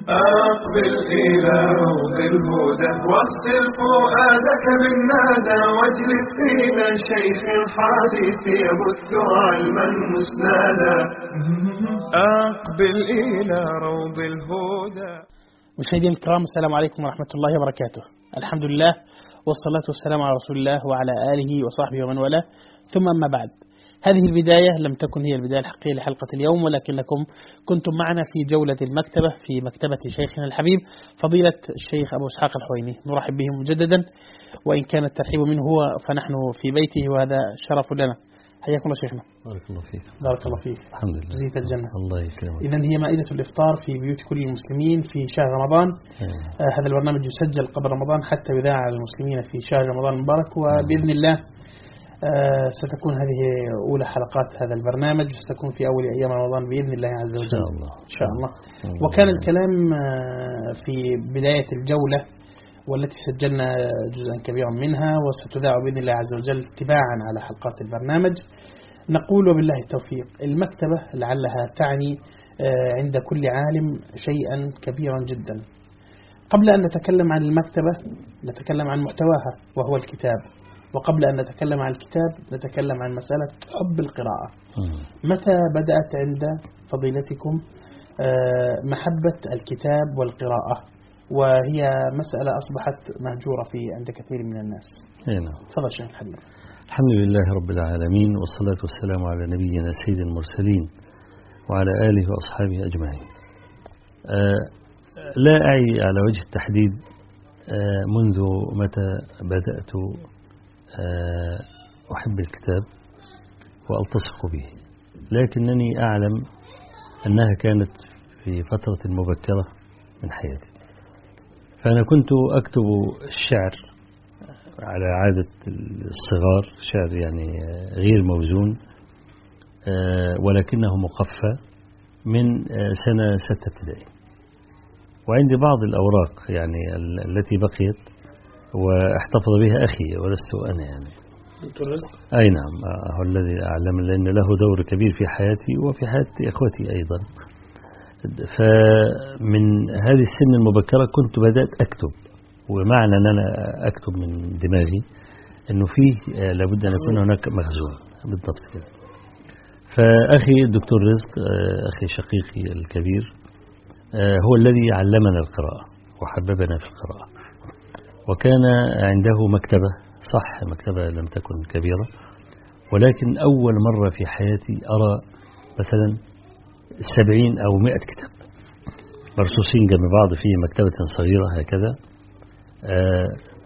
أقبل إلى روض الهدى واغسل فؤادك بالنادى واجلس إلى شيخ الحديث يبث علما مسنادا أقبل إلى روض الهدى مشاهدينا الكرام السلام عليكم ورحمة الله وبركاته الحمد لله والصلاة والسلام على رسول الله وعلى آله وصحبه ومن والاه ثم أما بعد هذه البداية لم تكن هي البداية الحقيقية لحلقة اليوم ولكنكم كنتم معنا في جولة المكتبة في مكتبة شيخنا الحبيب فضيلة الشيخ أبو إسحاق الحويني نرحب به مجددا وإن كان الترحيب منه هو فنحن في بيته وهذا شرف لنا حياكم الله شيخنا بارك الله فيك بارك الله فيك الحمد لله جزيت الجنة الله يكرمك إذا هي مائدة الإفطار في بيوت كل المسلمين في شهر رمضان أيوة. آه هذا البرنامج يسجل قبل رمضان حتى يذاع على المسلمين في شهر رمضان المبارك وبإذن الله آه ستكون هذه أولى حلقات هذا البرنامج وستكون في أول أيام رمضان بإذن الله عز إن وجل شاء الله إن شاء الله الله. وكان الكلام آه، في بداية الجولة والتي سجلنا جزءا كبيرا منها وستذاع بإذن الله عز وجل تباعا على حلقات البرنامج نقول وبالله التوفيق المكتبة لعلها تعني آه، عند كل عالم شيئا كبيرا جدا قبل أن نتكلم عن المكتبة نتكلم عن محتواها وهو الكتاب وقبل أن نتكلم عن الكتاب نتكلم عن مسألة حب القراءة مم. متى بدأت عند فضيلتكم آه، محبة الكتاب والقراءة وهي مسألة أصبحت مهجورة في عند كثير من الناس أي نعم تفضل شيخ الحبيب الحمد لله رب العالمين والصلاة والسلام على نبينا سيد المرسلين وعلى آله وأصحابه أجمعين آه لا أعي على وجه التحديد آه منذ متى بدأت آه أحب الكتاب وألتصق به لكنني أعلم أنها كانت في فترة مبكرة من حياتي فأنا كنت أكتب الشعر على عادة الصغار شعر يعني غير موزون آه، ولكنه مقفى من آه، سنة ستة ابتدائي وعندي بعض الأوراق يعني ال- التي بقيت واحتفظ بها أخي ولست أنا يعني دكتور رزق أي نعم آه، هو الذي أعلم لأن له دور كبير في حياتي وفي حياة إخوتي أيضا فمن هذه السن المبكرة كنت بدأت أكتب ومعنى أن أنا أكتب من دماغي أنه فيه آه، لابد أن يكون هناك مخزون بالضبط كده فأخي الدكتور رزق آه، أخي شقيقي الكبير آه، هو الذي علمنا القراءة وحببنا في القراءة وكان عنده مكتبة صح مكتبة لم تكن كبيرة ولكن أول مرة في حياتي أرى مثلا سبعين أو مئة كتاب مرصوصين جنب بعض في مكتبة صغيرة هكذا آه،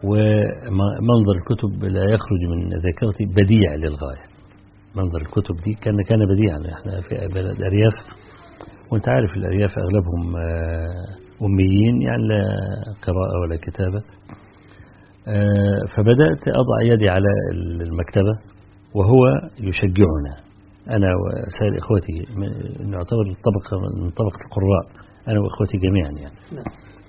ومنظر الكتب لا يخرج من ذاكرتي بديع للغاية منظر الكتب دي كان كان بديعا احنا في بلد أرياف وانت عارف الأرياف أغلبهم آه، أميين يعني لا قراءة ولا كتابة آه، فبدأت أضع يدي على المكتبة وهو يشجعنا أنا وسائر إخوتي من- نعتبر طبقة من طبقة القراء أنا وإخوتي جميعا يعني نعم.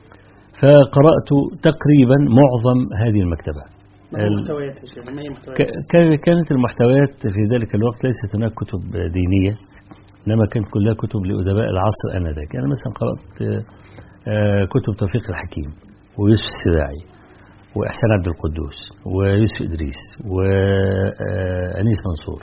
فقرأت تقريبا معظم هذه المكتبة ما هي ال- محتويات يا شيخ ما هي محتويات ك- ك- كانت المحتويات في ذلك الوقت ليست هناك كتب دينية إنما كانت كلها كتب لأدباء العصر آنذاك أنا مثلا قرأت آه، آه، كتب توفيق الحكيم ويوسف السباعي وإحسان عبد القدوس ويوسف إدريس وأنيس منصور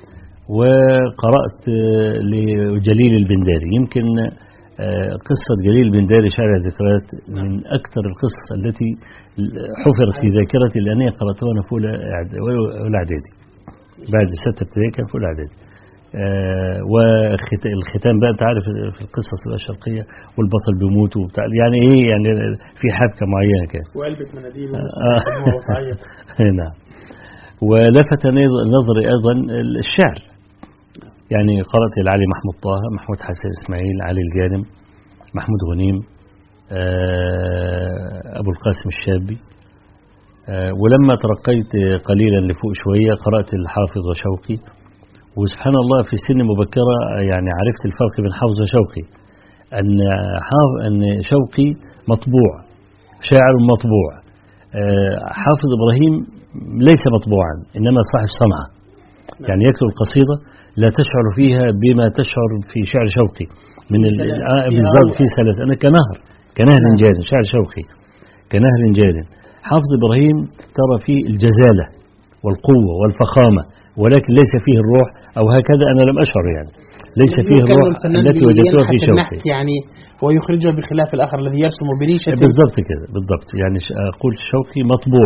وقرأت آه، لجليل البنداري يمكن آه، قصة جليل البنداري شارع الذكريات من أكثر القصص التي حفرت في ذاكرتي لأني قرأتها وأنا في أولى إعد- أولى إعدادي بعد ستة ابتدائي كان في أولى إعدادي آه، والختام بقى انت عارف في القصص بقى الشرقيه والبطل بيموت وبتاع يعني ايه يعني في حبكه معينه كده وعلبة مناديل آه. وتعيط نعم ولفت نظ- نظري ايضا الشعر يعني قرات لعلي محمود طه محمود حسن اسماعيل علي الجانم محمود غنيم آه، ابو القاسم الشابي آه، ولما ترقيت قليلا لفوق شويه قرات الحافظ وشوقي وسبحان الله في سن مبكرة يعني عرفت الفرق بين حافظ وشوقي أن حاف أن شوقي مطبوع شاعر مطبوع آه، حافظ إبراهيم ليس مطبوعا إنما صاحب صنعة يعني يكتب القصيدة لا تشعر فيها بما تشعر في شعر شوقي من في ال- سلاسة، آه، فيها بالضبط روح. في سلاسة أنا كنهر كنهر نعم. جار شعر شوقي كنهر جار حافظ إبراهيم ترى فيه الجزالة والقوة والفخامة ولكن ليس فيه الروح أو هكذا أنا لم أشعر يعني ليس فيه يمكن الروح الفنان التي وجدتها في ينحت شوقي النحت يعني ويخرجه بخلاف الآخر الذي يرسم بريشة بالضبط كده بالضبط يعني ش- أقول شوقي مطبوع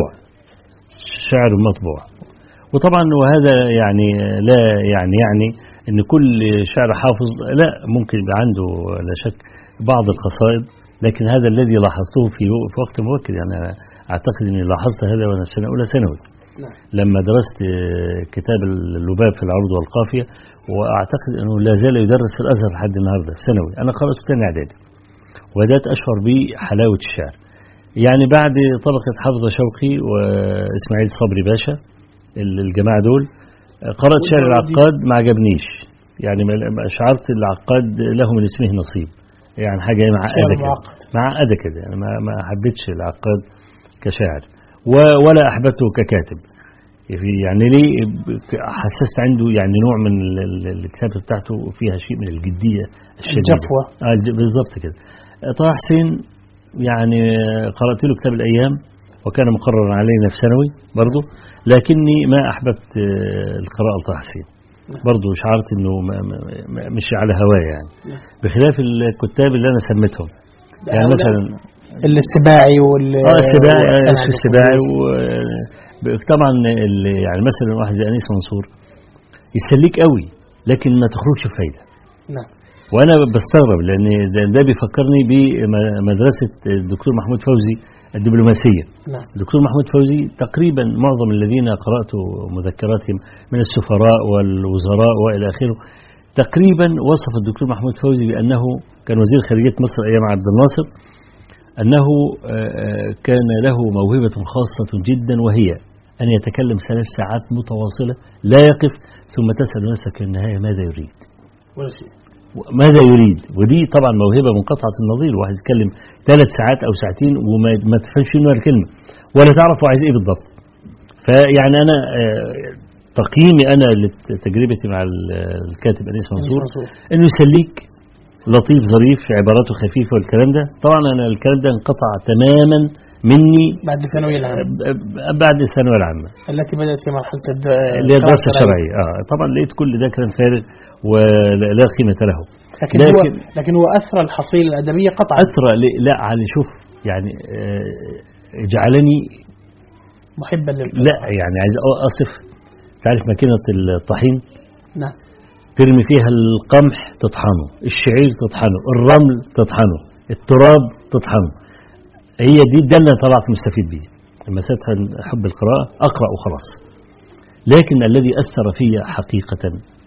شعر مطبوع وطبعا وهذا يعني لا يعني يعني ان كل شعر حافظ لا ممكن يبقى عنده لا شك بعض القصائد لكن هذا الذي لاحظته في في وقت مبكر يعني أنا اعتقد اني لاحظت هذا وانا في سنه اولى ثانوي نعم. لما درست آه، كتاب اللباب في العروض والقافيه واعتقد انه لا زال يدرس في الازهر لحد النهارده في ثانوي انا قرأت ثاني اعدادي وبدات اشعر بحلاوه الشعر يعني بعد طبقه حافظ شوقي واسماعيل صبري باشا ال- الجماعه دول آه، قرات شعر والبرودي. العقاد ما عجبنيش يعني ما- ما شعرت العقاد له من اسمه نصيب يعني حاجه معقده شعر كده معقد. معقده كده يعني ما ما حبيتش العقاد كشاعر و- ولا احببته ككاتب في- يعني ليه ب- حسست عنده يعني نوع من ال- ال- الكتابه بتاعته فيها شيء من الجديه الشديده الجفوة. آه ج- بالظبط كده طه حسين يعني قرات له كتاب الايام وكان مقررا علينا في ثانوي برضه لكني ما احببت آه، القراءه لطه حسين برضه شعرت انه ما ما ما- مش على هواه يعني نعم. بخلاف الكتاب اللي انا سميتهم يعني هؤلاء مثلا السباعي وال اه السباعي وحسن آه، عبد اسف السباعي و- طبعا ال- يعني مثلا واحد زي انيس منصور يسليك قوي لكن ما تخرجش فايده نعم وانا بستغرب لان ده, ده بيفكرني بمدرسه الدكتور محمود فوزي الدبلوماسيه نعم الدكتور محمود فوزي تقريبا معظم الذين قرات مذكراتهم من السفراء والوزراء والى اخره تقريبا وصف الدكتور محمود فوزي بانه كان وزير خارجيه مصر ايام عبد الناصر انه آه، آه، كان له موهبه خاصه جدا وهي ان يتكلم ثلاث ساعات متواصله لا يقف ثم تسال نفسك في النهايه ماذا يريد ولا شيء ماذا يريد ودي طبعا موهبه منقطعه النظير واحد يتكلم ثلاث ساعات او ساعتين وما ما تفهمش منه ولا كلمه ولا تعرف هو عايز ايه بالضبط فيعني انا آه، تقييمي انا لتجربتي مع ال- الكاتب انيس منصور منصور. انه يسليك لطيف ظريف في عباراته خفيفه والكلام ده طبعا انا الكلام ده انقطع تماما مني بعد الثانوية العامة ب- ب- بعد الثانويه العامه التي بدأت في مرحلة الد... اللي هي الدراسه الشرعيه اه طبعا لقيت كل ده كلام فارغ ولا لا قيمه له لكن, لكن- هو لكن هو أثرى الحصيلة الأدبية قطعا أثرى ل- لا على شوف يعني آه، جعلني محبا للقراءة لا يعني عايز أ- أصف تعرف ماكينة الطحين نعم ترمي فيها القمح تطحنه الشعير تطحنه الرمل تطحنه التراب تطحنه هي دي ده اللي أنا طلعت مستفيد بيه لما سألت عن حب القراءة أقرأ وخلاص لكن الذي أثر في حقيقة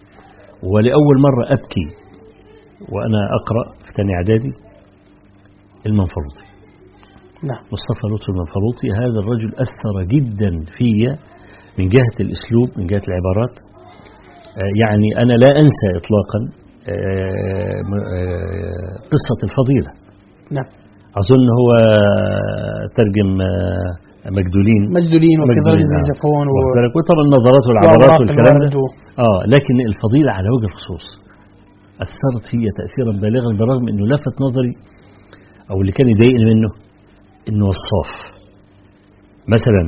ولأول مرة أبكي وأنا أقرأ في تاني إعدادي المنفلوطي نعم مصطفى لطفي المنفلوطي هذا الرجل أثر جدا في من جهة الأسلوب من جهة العبارات آه، يعني أنا لا أنسى إطلاقا آه، م- آه، قصة الفضيلة نعم أظن هو ترجم آه، مجدولين مجدولين وكذلك مجدولين، آه. زيزفون و... واخد بالك؟ وطبعا النظرات والعبارات وأوراق والكلام الورد ده و- اه لكن الفضيلة على وجه الخصوص أثرت فيا تأثيرا بالغا بالرغم أنه لفت نظري أو اللي كان يضايقني منه أنه وصاف مثلا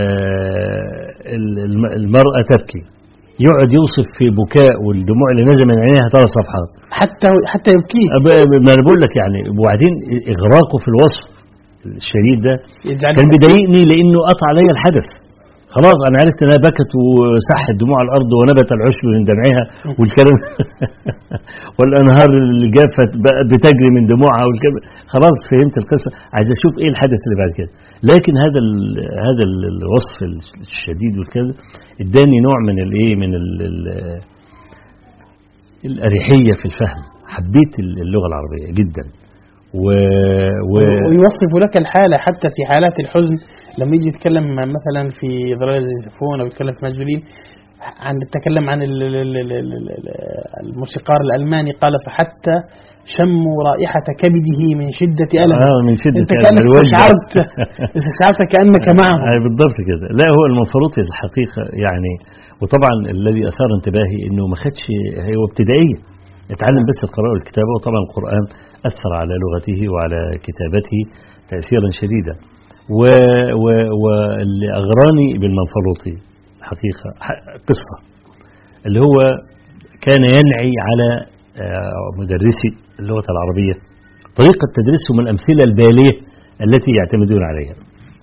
آه ال- الم- المرأة تبكي يقعد يوصف في بكاء والدموع اللي نازله من عينيها ثلاث صفحات حتى حتى يبكيه أب- ما انا بقول لك يعني وبعدين اغراقه في الوصف الشديد ده يجعل كان بيضايقني لانه قطع علي الحدث خلاص انا عرفت انها بكت وسحت دموع على الارض ونبت العشب من دمعها والكلام والانهار اللي جافت بقت بتجري من دموعها والكلام خلاص فهمت القصه عايز اشوف ايه الحدث اللي بعد كده لكن هذا ال- هذا ال- الوصف الشديد والكذا اداني نوع من الايه من ال ال الاريحيه في الفهم حبيت اللغه العربيه جدا و, و... ويوصف لك الحالة حتى في حالات الحزن لما يجي يتكلم مثلا في ظلال الزيزفون أو يتكلم في مجدولين عن تكلم عن ال- ال- ال- ال- ال- ال- الموسيقار الألماني قال فحتى شموا رائحة كبده من شدة ألم آه من شدة أنت ألم، كأنك الوجع. استشعرت استشعرت كأنك معه آه بالضبط كده لا هو المنفلوطي الحقيقة يعني وطبعا الذي أثار انتباهي إنه ما خدش هو ابتدائية اتعلم بس القراءة والكتابة وطبعا القرآن أثر على لغته وعلى كتابته تأثيرا شديدا و- و- واللي أغراني بالمنفلوطي حقيقة ح- قصة اللي هو كان ينعي على آه، مدرسي اللغة العربية طريقة تدريسهم الأمثلة البالية التي يعتمدون عليها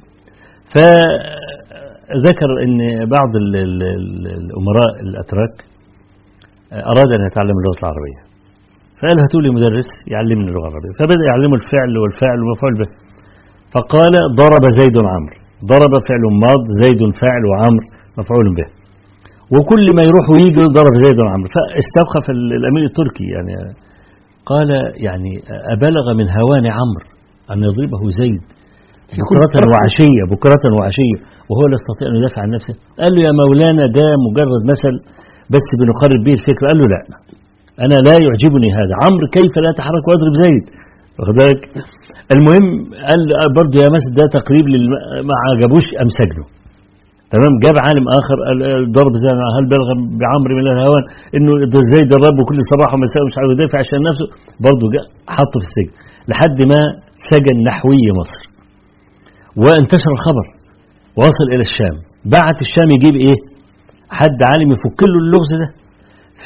فذكر أن بعض ال- ال- ال- الأمراء الأتراك أراد أن يتعلم اللغة العربية فقال هاتوا لي مدرس يعلمني اللغة العربية فبدأ يعلمه الفعل والفاعل والمفعول به فقال ضرب زيد عمرو ضرب فعل ماض زيد فاعل وعمرو مفعول به وكل ما يروح ويجي ضرب زيد عمرو فاستوقف ال- الأمير التركي يعني قال يعني أبلغ من هوان عمرو أن يضربه زيد بكرة وعشية بكرة وعشية وهو لا يستطيع أن يدافع عن نفسه قال له يا مولانا ده مجرد مثل بس بنقرب به الفكرة قال له لا أنا لا يعجبني هذا عمرو كيف لا يتحرك ويضرب زيد واخد بالك المهم قال برضه يا مثل ده تقريب للم... ما عجبوش أم سجنه تمام جاب عالم آخر قال ضرب زيد هل بلغ بعمرو من الهوان إنه ده زيد ضربه كل صباح ومساء ومش عارف يدافع عشان نفسه برضه جاء حطه في السجن لحد ما سجن نحوي مصر وانتشر الخبر وصل إلى الشام بعت الشام يجيب إيه حد عالم يفك له اللغز ده ف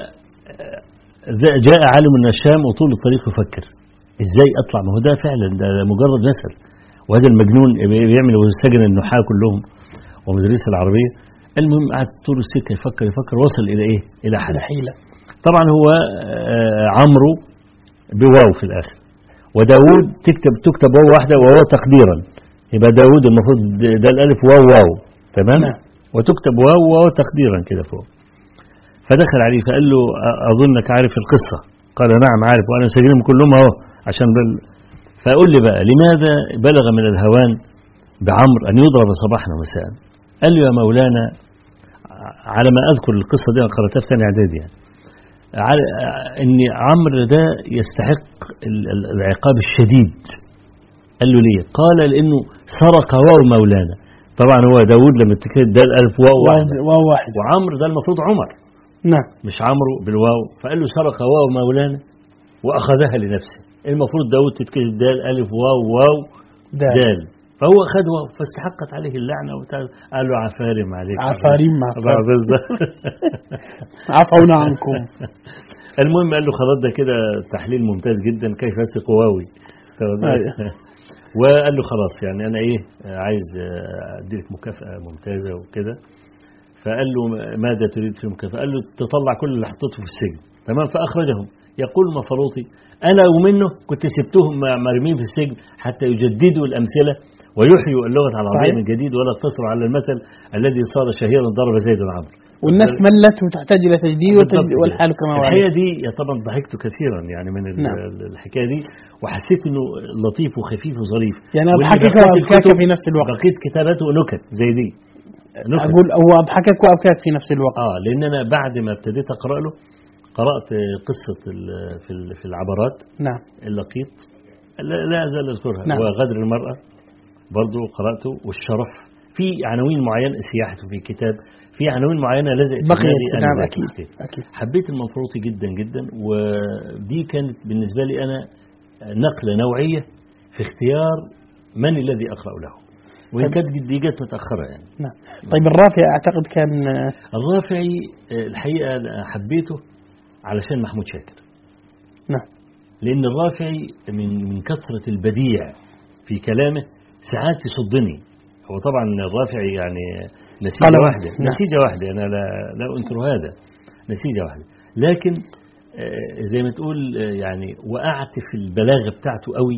جاء عالم من الشام وطول الطريق يفكر ازاي اطلع ما هو ده فعلا ده مجرد مثل وهذا المجنون بيعمل سجن النحاة كلهم ومدرس العربية المهم قعد طول السكة يفكر يفكر وصل إلى إيه إلى حل حيلة طبعا هو آه، عمرو بواو في الآخر وداود تكتب تكتب واو واحدة وهو تقديرا يبقى داود المفروض ده الألف واو واو تمام نعم. وتكتب واو واو تقديرا كده فوق فدخل عليه فقال له أ- أظنك عارف القصة قال نعم عارف وأنا سجلهم كلهم أهو عشان بل فقول لي بقى لماذا بلغ من الهوان بعمر أن يضرب صباحا ومساء قال له يا مولانا على ما أذكر القصة دي أنا قرأتها في ثاني إعدادي يعني على ان عمرو ده يستحق ال- ال- العقاب الشديد قال له ليه قال لانه سرق واو مولانا طبعا هو داود لما تكتب ده الالف واو واحد واو واحد وعمرو ده المفروض عمر نعم مش عمرو بالواو فقال له سرق واو مولانا واخذها لنفسه المفروض داود تتكتب دال الف واو واو ده دال فهو اخذ واو فاستحقت عليه اللعنه وبتاع قال له عفارم عليك عفاريم مع عفاريم. بالظبط عفونا عنكم المهم قال له خلاص ده كده تحليل ممتاز جدا كيف يثق واوي أيوة. وقال له خلاص يعني انا ايه عايز اديلك مكافأة ممتازة وكده فقال له ماذا تريد في المكافأة قال له تطلع كل اللي حطيته في السجن تمام فأخرجهم يقول مفروطي أنا ومنه كنت سبتهم مرمين في السجن حتى يجددوا الأمثلة ويحيوا اللغة العربية صحيح. من جديد ولا اقتصروا على المثل الذي صار شهيرا ضرب زيد عمرو والناس ملت وتحتاج إلى تجديد بالضبط وتجديد كده. والحال كما هو الحقيقة عليه. دي يا طبعا ضحكت كثيرا يعني من ال- نعم. الحكاية دي وحسيت انه لطيف وخفيف وظريف يعني واللي أضحكك بقيت وأبكاك الكتب- في نفس الوقت بقيت كتاباته نكت زي دي نكت أقول هو أضحكك وأبكاك في نفس الوقت اه لان انا بعد ما ابتديت اقرا له قرات قصه ال- في ال- في العبرات نعم اللقيط لا لا زال اذكرها نعم. وغدر المراه برضو قراته والشرف في عناوين معينه سياحته في كتاب في عناوين معينه لزقت في بقيت دماغي أنا نعم ذاك أكيد الحكاية. أكيد حبيت المنفروطي جدا جدا ودي كانت بالنسبة لي أنا نقلة نوعية في اختيار من الذي أقرأ له وإن كانت دي جت متأخرة يعني نعم طيب الرافع أعتقد كان آه، الرافعي آه، الحقيقة أنا حبيته علشان محمود شاكر نعم لأن الرافعي من من كثرة البديع في كلامه ساعات يصدني هو طبعا الرافعي يعني نسيجة قلم. واحدة نعم. نسيجة واحدة أنا لا, لا أنكر هذا نسيجة واحدة لكن آه، زي ما تقول آه، يعني وقعت في البلاغة بتاعته قوي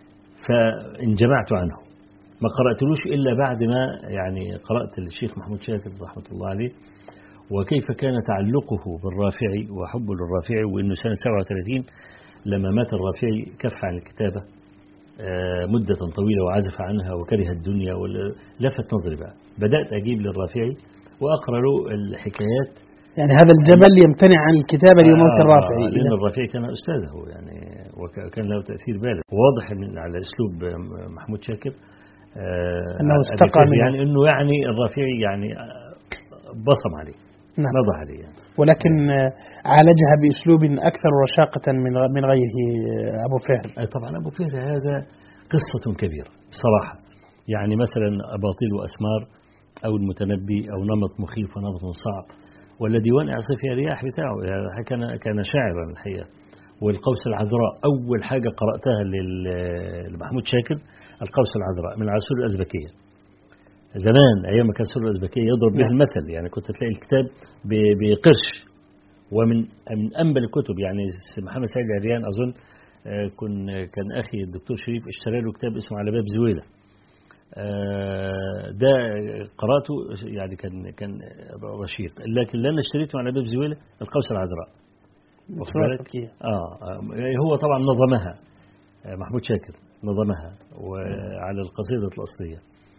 فانجمعت عنه ما قرأتلوش إلا بعد ما يعني قرأت الشيخ محمود شاكر رحمة الله عليه وكيف كان تعلقه بالرافعي وحبه للرافعي وأنه سنة 37 لما مات الرافعي كف عن الكتابة آه، مدة طويلة وعزف عنها وكره الدنيا وال- لفت نظري بقى بدأت أجيب للرافعي وأقرأ له الحكايات يعني هذا الجبل يمتنع عن الكتابة لموت آه، الرافعي لأن إذا- الرافعي كان أستاذه يعني وكان له تأثير بالغ واضح من على أسلوب محمود شاكر آه، أنه أبي استقى فهمي منه. يعني أنه يعني الرافعي يعني آه، بصم عليه ما نعم ضاع علي يعني. ولكن آه، عالجها بأسلوب أكثر رشاقة من غ- من غيره آه، أبو فهر آه، طبعا أبو فهر هذا قصة كبيرة بصراحة يعني مثلا أباطيل وأسمار أو المتنبي أو نمط مخيف ونمط صعب ولا ديوان إعصاف يا رياح بتاعه يعني كان كان شاعرا الحقيقة والقوس العذراء أول حاجة قرأتها لل- لمحمود شاكر القوس العذراء من العسول الأزبكية زمان أيام ما كان العسول الأزبكية يضرب بها نعم. المثل يعني كنت تلاقي الكتاب ب- بقرش ومن من أنبل الكتب يعني س- محمد سعيد عريان أظن آه، كن كان أخي الدكتور شريف اشترى له كتاب اسمه على باب زويلة آه، ده قرأته يعني كان كان رشيق لكن اللي أنا اشتريته على باب زويلة القوس العذراء واخد بالك؟ أزبكية. آه آه، هو طبعا نظمها آه، محمود شاكر نظمها وعلى القصيدة الأصلية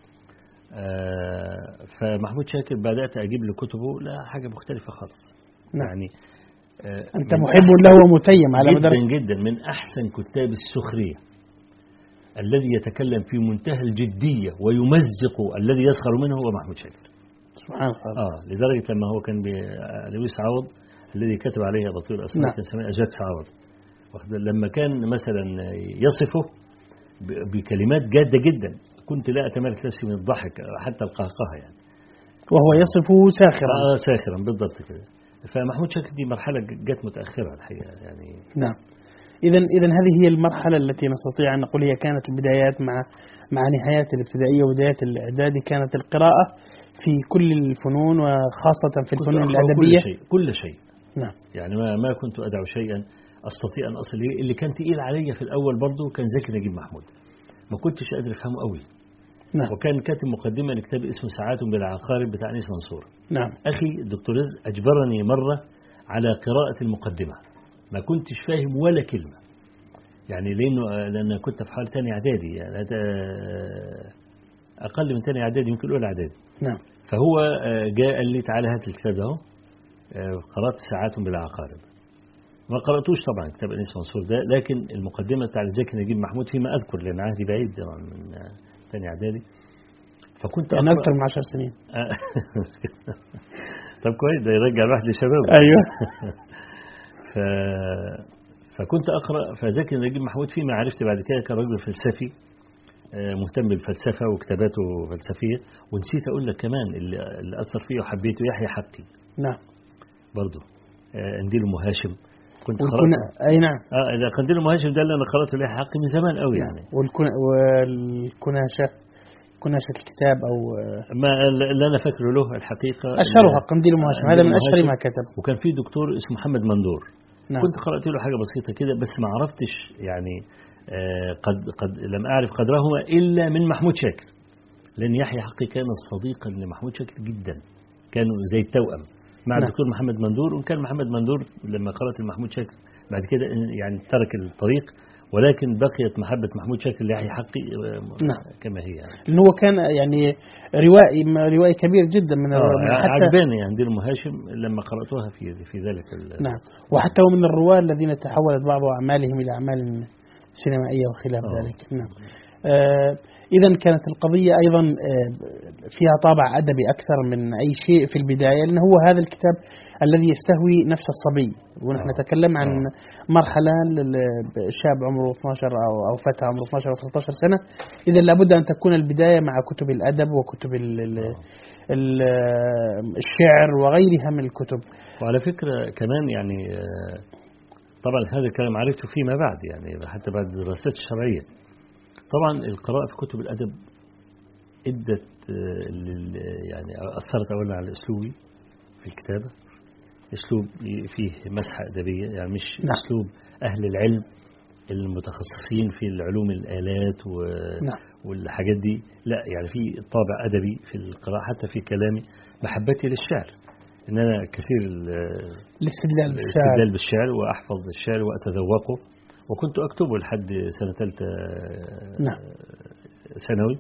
آه، فمحمود شاكر بدأت أجيب له كتبه لا حاجة مختلفة خالص نعم. يعني آه، أنت من محب له ومتيم على مدار جدا جدا من أحسن كتاب السخرية الذي يتكلم في منتهى الجدية ويمزق الذي يسخر منه هو محمود شاكر سبحان الله آه لدرجة لما هو كان ب- لويس عوض الذي كتب عليه أباطيل الأسماء نعم. كان سميه أجاكس عوض واخد بالك؟ لما كان مثلا يصفه ب- بكلمات جادة جدا كنت لا أتمالك نفسي من الضحك حتى القهقهة يعني وهو يصفه ساخرا آه ساخرا بالضبط كده فمحمود شاكر دي مرحلة جت متأخرة الحقيقة يعني نعم إذا إذا هذه هي المرحلة التي نستطيع أن نقول هي كانت البدايات مع مع نهايات الابتدائية وبدايات الإعدادي كانت القراءة في كل الفنون وخاصة في كنت الفنون أقرأ الأدبية كل شيء كل شيء نعم يعني ما ما كنت أدعو شيئا أستطيع أن أصل إليه اللي كان تقيل عليا في الأول برضه كان زكي نجيب محمود ما كنتش قادر أفهمه قوي نعم وكان كاتب مقدمة لكتاب اسمه ساعات بالعقارب بتاع أنيس منصور نعم أخي الدكتور رزق أجبرني مرة على قراءة المقدمة ما كنتش فاهم ولا كلمة يعني لأنه لأن كنت في حال تاني إعدادي يعني هذا أقل من تاني إعدادي يمكن أولى إعدادي نعم فهو آه، جاء قال لي تعالى هات الكتاب ده أهو. آه، قرأت ساعات بالعقارب ما قرأتوش طبعا كتاب أنيس منصور ده لكن المقدمة بتاع زكي نجيب محمود فيما أذكر لأن عهدي بعيد طبعا من آه، تاني إعدادي فكنت يعني أقرأ أكثر من عشر سنين آه. طب كويس ده يرجع الواحد لشبابه أيوه ف... فكنت أقرأ فذكي نجيب محمود فيما عرفت بعد كده كان رجل فلسفي آه، مهتم بالفلسفة وكتاباته فلسفية ونسيت أقول لك كمان اللي, اللي أثر فيه وحبيته يحيى حقي نعم برضه آه، قنديل أم هاشم كنت والكنا قرأت أي نعم اه ده قنديل أم هاشم ده اللي أنا قرأته ليحيى حقي من زمان قوي يعني والكنا والكناشة كناشة الكتاب أو ما اللي أنا فاكره له الحقيقة أشهرها قنديل مهاشم هذا من قنديل أم أشهر هاشم. ما كتب وكان في دكتور اسمه محمد مندور نعم كنت قرأت له حاجة بسيطة كده بس ما عرفتش يعني آه، قد قد لم أعرف قدرهما إلا من محمود شاكر لأن يحيى حقي كان صديقا لمحمود شاكر جدا كانوا زي التوأم مع نعم. الدكتور محمد مندور وإن كان محمد مندور لما قرأت لمحمود شاكر بعد كده يعني ترك الطريق ولكن بقيت محبة محمود شاكر ليحيى حقي آه، نعم. كما هي يعني. لأنه هو كان يعني روائي روائي كبير جدا من من آه، حتى عجباني يعني دير هاشم لما قرأتها في في ذلك ال- نعم وحتى هو من الرواة الذين تحولت بعض أعمالهم إلى أعمال سينمائية وخلاف آه. ذلك نعم آه إذا كانت القضية أيضا آه فيها طابع أدبي أكثر من أي شيء في البداية لأنه هو هذا الكتاب الذي يستهوي نفس الصبي ونحن آه. نتكلم عن آه. مرحلة للشاب عمره 12 أو أو فتى عمره 12 أو 13 سنة إذا لابد أن تكون البداية مع كتب الأدب وكتب ال- ال- آه. ال- الشعر وغيرها من الكتب وعلى فكرة كمان يعني آه، طبعا هذا الكلام عرفته فيما بعد يعني حتى بعد الدراسات الشرعية طبعا القراءة في كتب الأدب ادت آه، لل- يعني أثرت أولا على أسلوبي في الكتابة أسلوب فيه مسحة أدبية يعني مش نعم. أسلوب أهل العلم المتخصصين في العلوم الآلات و... نعم. والحاجات دي لا يعني في طابع أدبي في القراءة حتى في كلامي محبتي للشعر إن أنا كثير ال- الاستدلال بالشعر الاستدلال بالشعر وأحفظ الشعر وأتذوقه وكنت أكتبه لحد سنة ثالثة نعم. ثانوي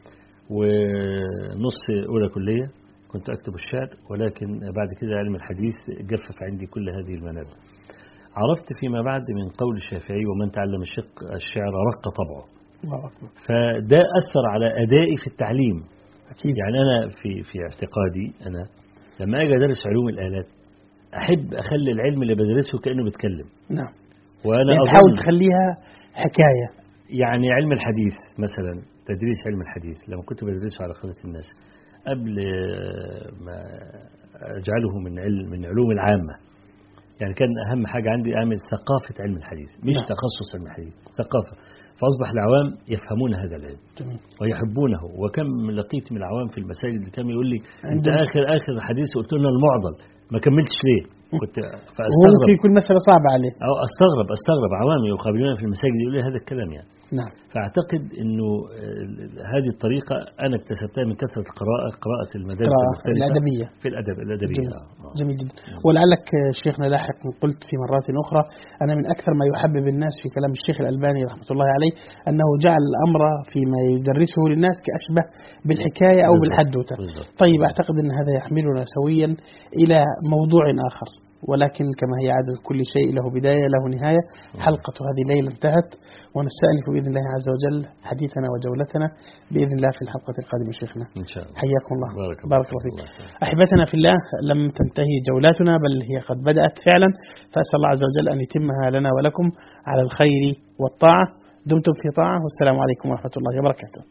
ونص أولى كلية كنت أكتب الشعر ولكن بعد كده علم الحديث جفف عندي كل هذه المنابع عرفت فيما بعد من قول الشافعي ومن تعلم الشق الشعر رق طبعه الله أكبر فده أثر على أدائي في التعليم أكيد يعني أنا في في اعتقادي أنا لما أجي أدرس علوم الآلات أحب أخلي العلم اللي بدرسه كأنه بيتكلم نعم وأنا يعني تحاول أظن تخليها حكاية يعني علم الحديث مثلا تدريس علم الحديث لما كنت بدرسه على قناة الناس قبل ما أجعله من علم من علوم العامة يعني كان أهم حاجة عندي أعمل ثقافة علم الحديث مش نعم. تخصص علم الحديث ثقافة فأصبح العوام يفهمون هذا العلم جميل ويحبونه وكم لقيت من العوام في المساجد اللي كانوا يقول لي انت عندهم- اخر اخر حديث قلت لنا المعضل ما كملتش ليه كنت وممكن فاستغرب يكون مسألة صعبة عليه او استغرب استغرب عوامي يقابلون في المساجد يقولوا لي هذا الكلام يعني نعم فاعتقد انه آه، هذه الطريقه انا اكتسبتها من كثره القراءه قراءه المدارس قراءة المختلفه الأدبية في الادب الادبيه جميل. آه، آه. جميل جدا ولعلك آه، شيخنا لاحقا قلت في مرات أخرى أنا من أكثر ما يحبب الناس في كلام الشيخ الألباني رحمة الله عليه أنه جعل الأمر فيما يدرسه للناس كأشبه بالحكاية أو بالضبط. بالحدوتة بالضبط. طيب أعتقد أن هذا يحملنا سويا إلى موضوع آخر ولكن كما هي عادة كل شيء له بداية له نهاية حلقة هذه الليلة انتهت ونستأنف بإذن الله عز وجل حديثنا وجولتنا بإذن الله في الحلقة القادمة شيخنا ان شاء الله حياكم الله بارك الله بارك الله فيك. فيك الله يسلمك. أحبتنا في الله لم تنتهي جولاتنا بل هي قد بدأت فعلا فأسأل الله عز وجل أن يتمها لنا ولكم على الخير والطاعة دمتم في طاعة والسلام عليكم ورحمة الله وبركاته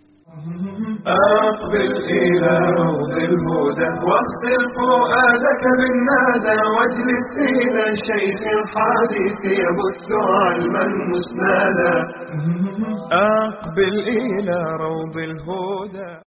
أقبل إلى روض الهدى واغسل فؤادك بالنادى واجلس إلى شيخ الحديث يبث علما مسنادا أقبل إلى روض الهدى